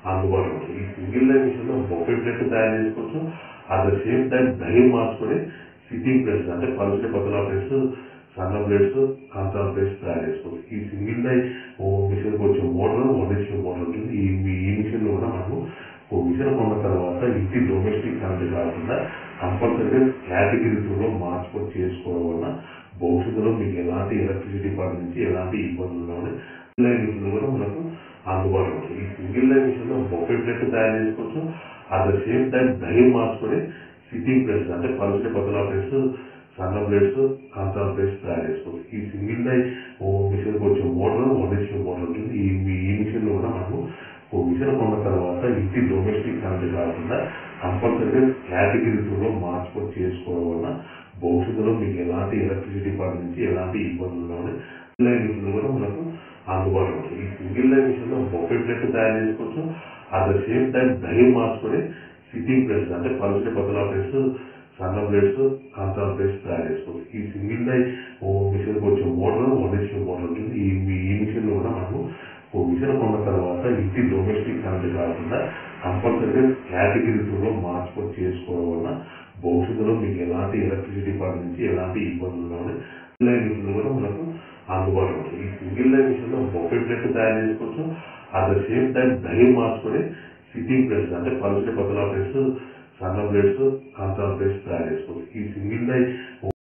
అందుబాటులో ఉంటుంది ఈ సింగిల్ లైన్ మిషన్లో బొఫే ప్లేట్ తయారు చేసుకోవచ్చు at the same time die మార్చుకొని సిట్టింగ్ ప్లేట్స్ అంటే పలుచని పతలా ప్లేట్స్ సన్న ప్లేట్స్ కాంతాల ప్లేట్స్ తయారు చేసుకోవచ్చు ఈ సింగిల్ లైన్ మిషన్ వచ్చే మోటార్ వన్ హెచ్పి మోటార్ ఉంటుంది ఈ ఈ మిషన్ లో కూడా మనము ఓ మిషన్ కొన్న తర్వాత ఇంటి డొమెస్టిక్ కరెంట్ కాకుండా కంపల్సరీగా కేటగిరీలో మార్చుకొని చేసుకోవడం వల్ల భవిష్యత్తులో మీకు ఎలాంటి ఎలక్ట్రిసిటీ డిపార్ట్మెంట్ నుంచి ఎలాంటి ఇబ్బందులు రావని లైన్ మిషన్లు కూడా మనకు అందుబాటులో ఉంటుంది ఈ సింగిల్ లైన్ మిషన్లో బొఫే ప్లేట్ తయారు చేసుకోవచ్చు at the same time die మార్చుకొని సిట్టింగ్ ప్లేట్స్ అంటే పలుచని పతలా ప్లేట్స్ సన్న ప్లేట్స్ కాంతాల ప్లేట్స్ తయారు చేసుకోవచ్చు ఈ సింగిల్ లైన్ మిషన్ వచ్చే మోటార్ వన్ హెచ్పి మోటార్ ఉంటుంది ఈ ఈ మిషన్ లో కూడా మనము ఓ మిషన్ కొన్న తర్వాత ఇంటి డొమెస్టిక్ కరెంట్ కాకుండా కంపల్సరీగా కేటగిరీలో మార్చుకొని చేసుకోవడం వల్ల భవిష్యత్తులో మీకు ఎలాంటి ఎలక్ట్రిసిటీ డిపార్ట్మెంట్ నుంచి ఎలాంటి ఇబ్బందులు రావని లైన్ మిషన్లు కూడా మనకు అందుబాటులో ఉంటుంది ఈ సింగిల్ లైన్ మిషన్లో బొఫే ప్లేట్ తయారు చేసుకోవచ్చు at the same time die మార్చుకొని సిట్టింగ్ ప్లేట్స్ అంటే పలుచని పతలా ప్లేట్స్ సన్న ప్లేట్స్ కాంతాల ప్లేట్స్ తయారు చేసుకోవచ్చు ఈ సింగిల్ లైన్ మిషన్ వచ్చే మోటార్ వన్ హెచ్పి మోటార్ ఉంటుంది ఈ ఈ మిషన్ లో కూడా మనము ఓ మిషన్ కొన్న తర్వాత ఇంటి డొమెస్టిక్ కరెంట్ కాకుండా కంపల్సరీగా కేటగిరీలో మార్చుకొని చేసుకోవడం వల్ల భవిష్యత్తులో మీకు ఎలాంటి ఎలక్ట్రిసిటీ డిపార్ట్మెంట్ నుంచి ఎలాంటి ఇబ్బందులు రావని లైన్ మిషన్లు కూడా మనకు అందుబాటులో ఉంటుంది ఈ సింగిల్ లైన్ మిషన్లో బొఫే ప్లేట్ తయారు చేసుకోవచ్చు at the same time die మార్చుకొని సిట్టింగ్ ప్లేట్స్ అంటే పలుచని పతలా ప్లేట్స్ సన్న ప్లేట్స్ కాంతాల ప్లేట్స్ తయారు చేసుకోవచ్చు ఈ సింగిల్ లైన్